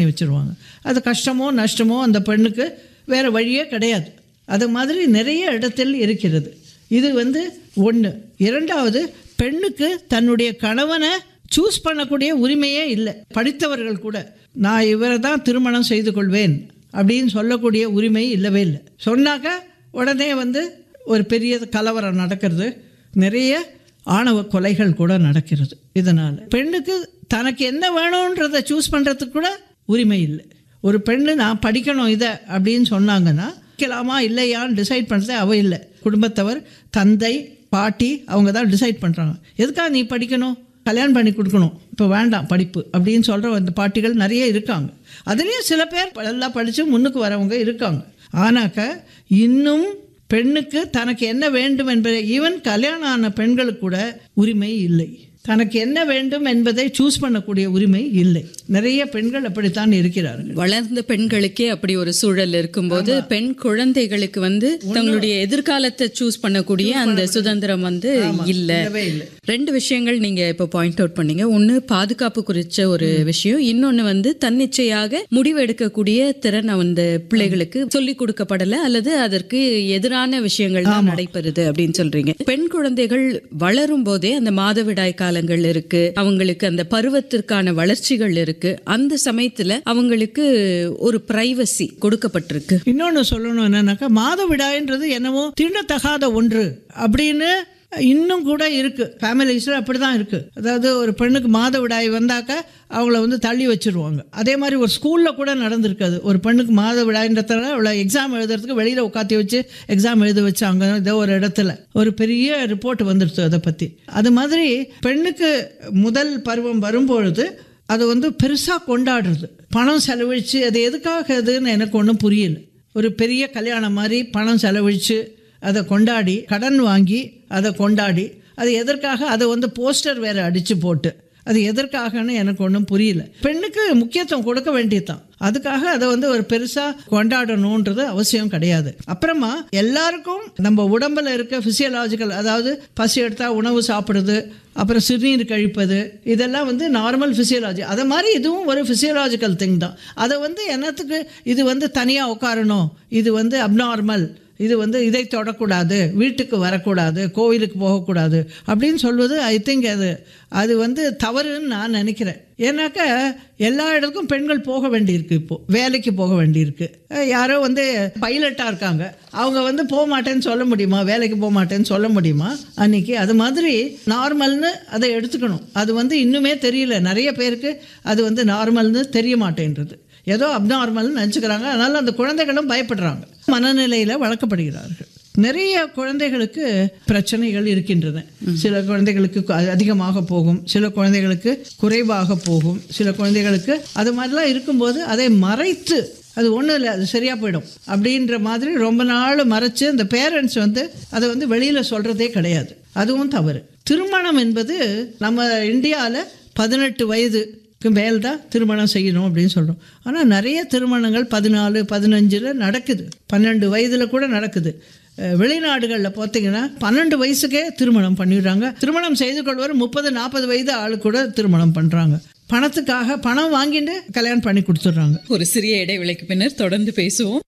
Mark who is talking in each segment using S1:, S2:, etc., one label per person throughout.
S1: வச்சுருவாங்க அது கஷ்டமோ நஷ்டமோ அந்த பெண்ணுக்கு வேறு வழியே கிடையாது அது மாதிரி நிறைய இடத்தில் இருக்கிறது இது வந்து ஒன்று இரண்டாவது பெண்ணுக்கு தன்னுடைய கணவனை சூஸ் பண்ணக்கூடிய உரிமையே இல்லை படித்தவர்கள் கூட நான் இவரை தான் திருமணம் செய்து கொள்வேன் அப்படின்னு சொல்லக்கூடிய உரிமை இல்லவே இல்லை சொன்னாக்கா உடனே வந்து ஒரு பெரிய கலவரம் நடக்கிறது நிறைய ஆணவ கொலைகள் கூட நடக்கிறது இதனால் பெண்ணுக்கு தனக்கு என்ன வேணுன்றதை சூஸ் பண்ணுறதுக்கு கூட உரிமை இல்லை ஒரு பெண்ணு நான் படிக்கணும் இதை அப்படின்னு சொன்னாங்கன்னா படிக்கலாமா இல்லையான்னு டிசைட் பண்ணுறதே அவ இல்லை குடும்பத்தவர் தந்தை பாட்டி அவங்க தான் டிசைட் பண்ணுறாங்க எதுக்காக நீ படிக்கணும் கல்யாணம் பண்ணி கொடுக்கணும் இப்போ வேண்டாம் படிப்பு அப்படின்னு சொல்கிற அந்த பாட்டிகள் நிறைய இருக்காங்க அதுலேயும் சில பேர் நல்லா படித்து முன்னுக்கு வரவங்க இருக்காங்க ஆனாக்க இன்னும் பெண்ணுக்கு தனக்கு என்ன வேண்டும் என்பதை ஈவன் கல்யாணம் ஆன பெண்களுக்கு கூட உரிமை இல்லை தனக்கு என்ன வேண்டும் என்பதை சூஸ் பண்ணக்கூடிய உரிமை இல்லை நிறைய பெண்கள் அப்படித்தான் இருக்கிறார்கள்
S2: வளர்ந்த பெண்களுக்கே அப்படி ஒரு சூழல் இருக்கும்போது பெண் குழந்தைகளுக்கு வந்து தங்களுடைய எதிர்காலத்தை சூஸ் பண்ணக்கூடிய அந்த சுதந்திரம் வந்து இல்ல
S1: இல்லவே இல்லை
S2: ரெண்டு விஷயங்கள் நீங்க இப்ப பாயிண்ட் அவுட் பண்ணீங்க ஒன்னு பாதுகாப்பு குறிச்ச ஒரு விஷயம் இன்னொன்னு வந்து தன்னிச்சையாக முடிவு எடுக்கக்கூடிய திறன் அந்த பிள்ளைகளுக்கு சொல்லிக் கொடுக்கப்படல அல்லது அதற்கு எதிரான விஷயங்கள் தான் நடைபெறுது அப்படின்னு சொல்றீங்க பெண் குழந்தைகள் வளரும் போதே அந்த மாதவிடாய் காலங்கள் இருக்கு அவங்களுக்கு அந்த பருவத்திற்கான வளர்ச்சிகள் இருக்கு அந்த சமயத்துல அவங்களுக்கு ஒரு பிரைவசி கொடுக்கப்பட்டிருக்கு
S1: இன்னொன்று சொல்லணும் என்னன்னாக்கா மாதவிடாயின்றது என்னவோ தீண்டத்தகாத ஒன்று அப்படின்னு இன்னும் கூட இருக்கு ஃபேமிலிஸில் அப்படி தான் இருக்கு அதாவது ஒரு பெண்ணுக்கு மாதவிடாய் வந்தாக்க அவங்கள வந்து தள்ளி வச்சிருவாங்க அதே மாதிரி ஒரு ஸ்கூலில் கூட நடந்திருக்காது ஒரு பெண்ணுக்கு மாதவிடாயின்றதுனால அவளை எக்ஸாம் எழுதுறதுக்கு வெளியில் உட்காத்தி வச்சு எக்ஸாம் எழுத வச்சாங்க ஏதோ ஒரு இடத்துல ஒரு பெரிய ரிப்போர்ட் வந்துடுச்சு அதை பற்றி அது மாதிரி பெண்ணுக்கு முதல் பருவம் வரும்பொழுது அது வந்து பெருசாக கொண்டாடுறது பணம் செலவழித்து அது எதுக்காக அதுன்னு எனக்கு ஒன்றும் புரியல ஒரு பெரிய கல்யாணம் மாதிரி பணம் செலவழித்து அதை கொண்டாடி கடன் வாங்கி அதை கொண்டாடி அது எதற்காக அதை வந்து போஸ்டர் வேறு அடித்து போட்டு அது எதற்காகன்னு எனக்கு ஒன்றும் புரியல பெண்ணுக்கு முக்கியத்துவம் கொடுக்க வேண்டியதுதான் அதுக்காக அதை வந்து ஒரு பெருசாக கொண்டாடணுன்றது அவசியம் கிடையாது அப்புறமா எல்லாருக்கும் நம்ம உடம்புல இருக்க ஃபிசியலாஜிக்கல் அதாவது பசி எடுத்தால் உணவு சாப்பிடுறது அப்புறம் சிறுநீர் கழிப்பது இதெல்லாம் வந்து நார்மல் ஃபிசியலாஜி அதை மாதிரி இதுவும் ஒரு ஃபிசியலாஜிக்கல் திங் தான் அதை வந்து என்னத்துக்கு இது வந்து தனியாக உட்காரணும் இது வந்து அப்நார்மல் இது வந்து இதை தொடக்கூடாது வீட்டுக்கு வரக்கூடாது கோவிலுக்கு போகக்கூடாது அப்படின்னு சொல்வது ஐ திங்க் அது அது வந்து தவறுன்னு நான் நினைக்கிறேன் ஏன்னாக்கா எல்லா இடத்துக்கும் பெண்கள் போக வேண்டியிருக்கு இப்போது வேலைக்கு போக வேண்டியிருக்கு அஹ் யாரோ வந்து பைலட்டாக இருக்காங்க அவங்க வந்து போக மாட்டேன்னு சொல்ல முடியுமா வேலைக்கு போக மாட்டேன்னு சொல்ல முடியுமா அன்னைக்கு அது மாதிரி நார்மல்னு அதை எடுத்துக்கணும் அது வந்து இன்னுமே தெரியல நிறைய பேருக்கு அது வந்து நார்மல்னு தெரிய மாட்டேன்றது ஏதோ அப்நார்மல்னு நினச்சிக்கிறாங்க அதனால் அந்த குழந்தைகளும் பயப்படுறாங்க மனநிலையில் வளர்க்கப்படுகிறார்கள் நிறைய குழந்தைகளுக்கு பிரச்சனைகள் இருக்கின்றன சில குழந்தைகளுக்கு கு- அதிகமாக போகும் சில குழந்தைகளுக்கு குறைவாக போகும் சில குழந்தைகளுக்கு அது மாதிரிலாம் இருக்கும்போது அதை மறைத்து அது ஒன்றும் இல்லை அது சரியாக போயிடும் அப்படின்ற மாதிரி ரொம்ப நாள் மறைச்சு அந்த பேரண்ட்ஸ் வந்து அதை வந்து வெளியில் சொல்கிறதே கிடையாது அதுவும் தவறு திருமணம் என்பது நம்ம இந்தியாவில் பதினெட்டு வயதுக்கு மேல் தான் திருமணம் செய்யணும் அப்படின்னு சொல்கிறோம் ஆனால் நிறைய திருமணங்கள் பதினாலு பதினஞ்சில் நடக்குது பன்னெண்டு வயதில் கூட நடக்குது அஹ் வெளிநாடுகளில் பார்த்தீங்கன்னா பன்னெண்டு வயசுக்கே திருமணம் பண்ணிடுறாங்க திருமணம் செய்து கொள்வர் முப்பது நாற்பது வயது ஆளு கூட திருமணம் பண்ணுறாங்க பணத்துக்காக பணம் வாங்கிட்டு கல்யாணம் பண்ணி கொடுத்துட்றாங்க
S2: ஒரு சிறிய இடைவேளைக்கு பின்னர் தொடர்ந்து பேசுவோம்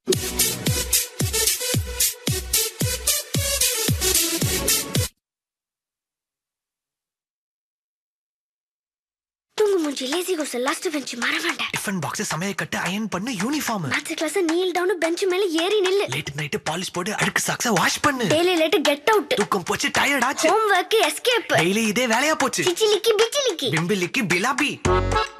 S3: தூங்கு மூஞ்சி லேசி கோஸ் லாஸ்ட் பெஞ்ச் மறவாண்ட
S4: டிஃபன் பாக்ஸ் சமையல் கட்டு அயன் பண்ணு uniform
S3: maths class kneel down bench மேல ஏறி நில்லு
S4: லேட் நைட் பாலிஷ் போட்டு அழுக்கு சாக்ஸ வாஷ் பண்ணு
S3: டெய்லி லேட் கெட் அவுட்
S4: தூக்கம் போச்சு டயர்ட் ஆச்சு
S3: ஹோம் ஒர்க் எஸ்கேப்
S4: டெய்லி இதே வேலையா போச்சு
S3: சிச்சிலிக்கி பிச்சிலிக்கி
S4: பிம்பிலிக்கு பிலாபி